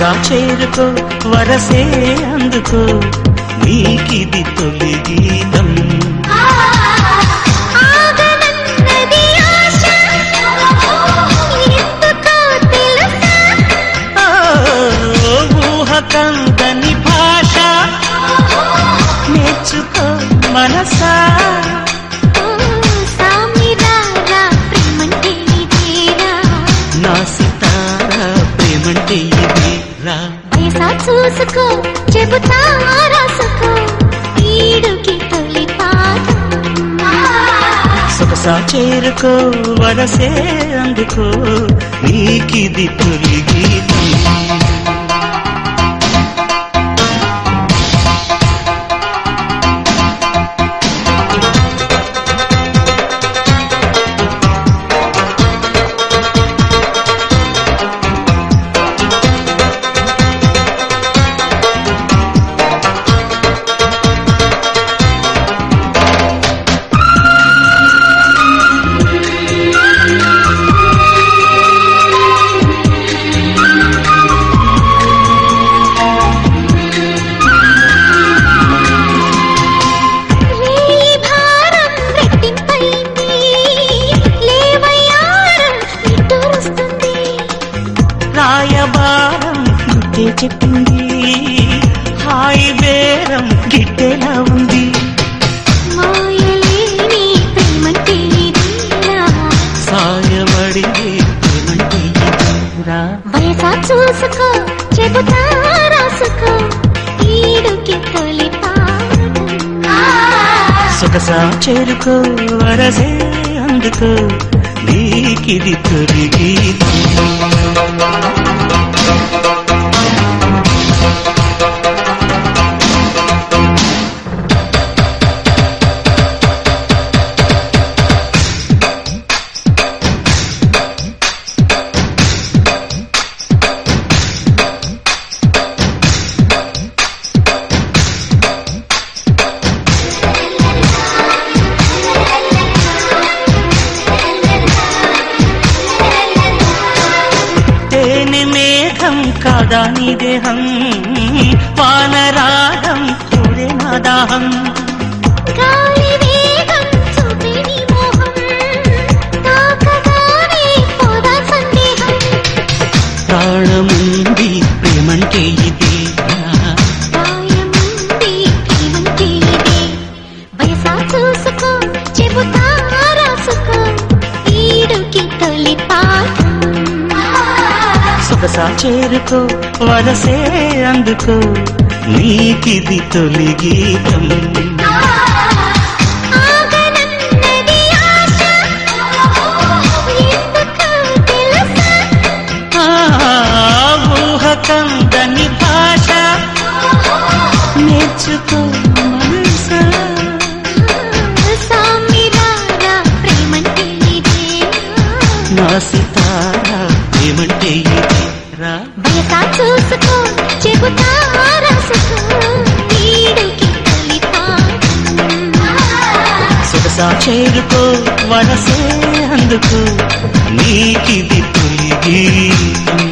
సొగసా చేరుకో వరసే అందుకో నీకిది తొలి గీతం ఆగనన్నది ఆశ ఎందుకో తెలుసా ఆ, ఊహ కందని భాష నేర్చుకో మనసా ఓ సామిరారా ప్రేమంటే ఇదేరా నా సితారా ప్రేమంటే ఇది రా వేసా చూసుకో చెబుతా రాసుకో ఈడుకి తొలి పాఠం సొగసా చేరుకో వరసే అందుకో నీకిది తొలి గీతం నీ భారం రెట్టింపైంది లేవయ్యారం నిట్టూరుస్తుంది రాయబారం గుట్టే చెప్పింది హాయి బేరం గిట్టేలా ఉంది మాయలేని ప్రేమంటే ఇదేరా సాయబడి ప్రేమంటే ఇది రా వయసా చూసుకో చెబుతా రాసుకో ఈడుకి తొలి పాఠం సొగసా చేరుకో వరసే అందుకో నీకిది తొలి గీతం తేనె మేఘం కాదా నీ దేహం వానరాగం చూడే నా దాహం గాలి వేగం చూపే నీ మోహం తాకగానే పోదా సందేహం ప్రాణముంది ప్రేమంటే ఇది ప్రాయముంది ప్రేమంటే ఇదే వయసా చూసుకో చెబుతా రాసుకో ఈడుకి తొలి పాఠం సొగసా చేరుకో వరసే అందుకో నీకిది తొలి గీతం ఆగనన్నది ఆశ ఎందుకో తెలుసా ఆ, ఊహ కందని భాష నేర్చుకో మనసా సామిరారా ప్రేమంటే ఇదేరా నా సితారా ఏమంటే ఇది రా వయసా చూసుకో చెబుతా రాసుకో ఈడుకి తొలి పాఠం సొగసా చేరుకో వరసే అందుకో నీకిది తొలి గీతం